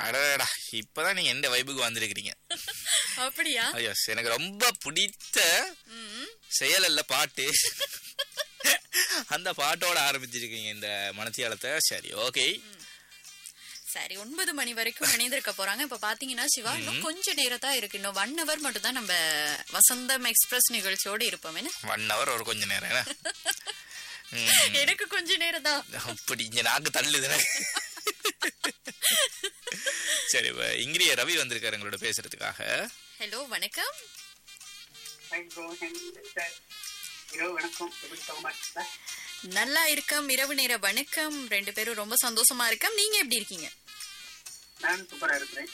அடடா இப்பதான் நீங்க எந்த வைபுக்கு வந்திருக்கிறீங்க அப்படியா ஐயோ எனக்கு ரொம்ப பிடித்த ம். செயல் அல்ல பாட்டு அந்த பாட்டோட ஆரம்பிச்சிருக்கீங்க இந்த மனத்தியாலத்தை சரி ஓகே சரி ஒன்பது மணி வரைக்கும் இணைந்திருக்க போறாங்க இப்ப பாத்தீங்கன்னா சிவா இன்னும் கொஞ்ச நேரம் தான் இருக்கு இன்னும் ஒன் ஹவர் மட்டும் தான் நம்ம வசந்தம் எக்ஸ்பிரஸ் நிகழ்ச்சியோட இருப்போம் என்ன ஒன் ஹவர் ஒரு கொஞ்ச நேரம் என்ன? ம், எனக்கு கொஞ்ச நேரம் தான் அப்படி இங்க நாக்கு தள்ளுது எனக்கு. சரி இப்ப இங்கிரிய ரவி வந்திருக்காரு எங்களோட பேசுறதுக்காக ஹலோ வணக்கம் ஐயோ, எங்க சார். இரவு வணக்கம் எப்படி சுகமா இருக்கீங்களா? நல்லா இருக்கோம் இரவு நேர வணக்கம் ரெண்டு பேரும் ரொம்ப சந்தோஷமா இருக்கோம் நீங்க எப்படி இருக்கீங்க நான் சூப்பரா இருக்கிறேன்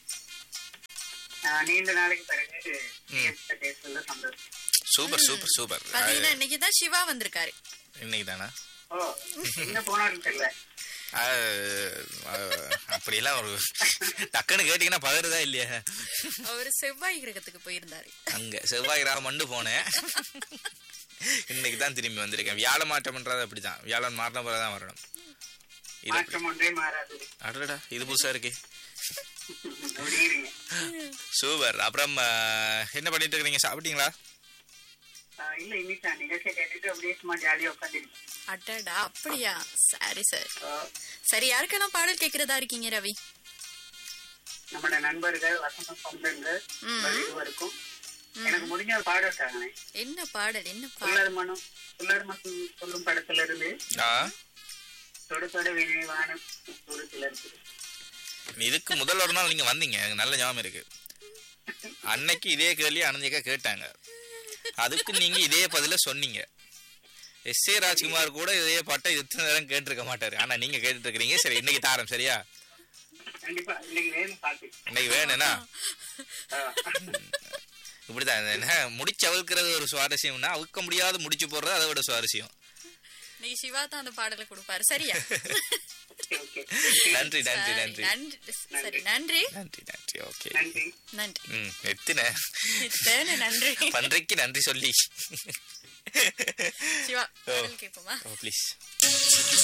ஆஹ், நீண்ட நாளைக்கு பிறகு நேர்ல பேசுறதுல சந்தோஷம் சூப்பர் சூப்பர் சூப்பர் பாத்தீங்கன்னா இன்னைக்கு தான் சிவா வந்திருக்காரு இன்னைக்கு தானா ஓ எங்க போனாலும் தெரியல அப்படியெல்லாம் ஒரு டக்குன்னு கேட்டீங்கன்னா பதறுதா இல்லையா அவர் செவ்வாய் கிரகத்துக்கு போயிருந்தாரு அங்க செவ்வாய் கிரகம் மண்டு போனேன் இன்னைக்கு தான் திரும்பி வந்திருக்கேன் வியாழ மாற்றம்ன்றது அப்படிதான் வியாழன் மாறின பிறகு தான் வரணும் இது அப்படி- மாற்றம் ஒன்றே மாறாது அடடா இது புதுசா இருக்கு அப்படி இருங்க சூப்பர் அப்புறம் ஆஹ், என்ன பண்ணிட்டு இருக்கீங்க சாப்பிட்டீங்களா ஆஹ், இல்ல இன்னைக்கு நிகழ்ச்சியை கேட்டுட்டு அப்படியே சும்மா ஜாலியா உட்காந்துருக்கேன் அடடா அப்படியா சரி சார் சரி யாருக்கெல்லாம் பாடல் கேக்குறதா இருக்கீங்க ரவி நம்மளோட நண்பர்கள் வசந்த சொந்தங்கள் ம். இருவருக்கும் எனக்கு முடிஞ்ச ஒரு பாடம் இருக்காங்க என்ன பாடல் என்ன பாடல் புல்லர் மனம் புல்லர் மனம் சொல்லும் படத்துல இருந்து ஆ தொடு தொட வினைவான ஒரு சிலருக்கு இதுக்கு முதல் ஒரு நாள் நீங்க வந்தீங்க எனக்கு நல்ல ஞாபகம் இருக்கு அன்னைக்கு இதே கேள்வி அனந்தியக்கா கேட்டாங்க அதுக்கு நீங்க இதே பதில சொன்னீங்க எஸ் ஏ ராஜ்குமார் கூட இதே பாட்டை இத்தனை நேரம் கேட்டிருக்க மாட்டாரு ஆனா நீங்க கேட்டுட்டு இருக்கிறீங்க சரி இன்னைக்கு தாரம் சரியா கண்டிப்பா இன்னைக்கு வேணும் பாட்டு இன்னைக்கு வேணும்னா ஆஹ். இப்படிதான் இது என்ன முடிச்சு அவிழ்க்கிறது ஒரு சுவாரஸ்யம்னா அவுக்க முடியாத முடிச்சு போடுறது அதை விட சுவாரஸ்யம் நீ சிவா தான் அந்த பாடலை கொடுப்பாரு சரியா ஓகே ஓகே நன்றி நன்றி சரி, நன்றி நன்றி சரி நன்றி நன்றி நன்றி ஓகே நன்றி நன்றி ம் எத்தனை இத்தனை நன்றி பன்றைக்கு நன்றி சொல்லி சிவா பாடல் கேட்போமா ஓ ப்ளீஸ்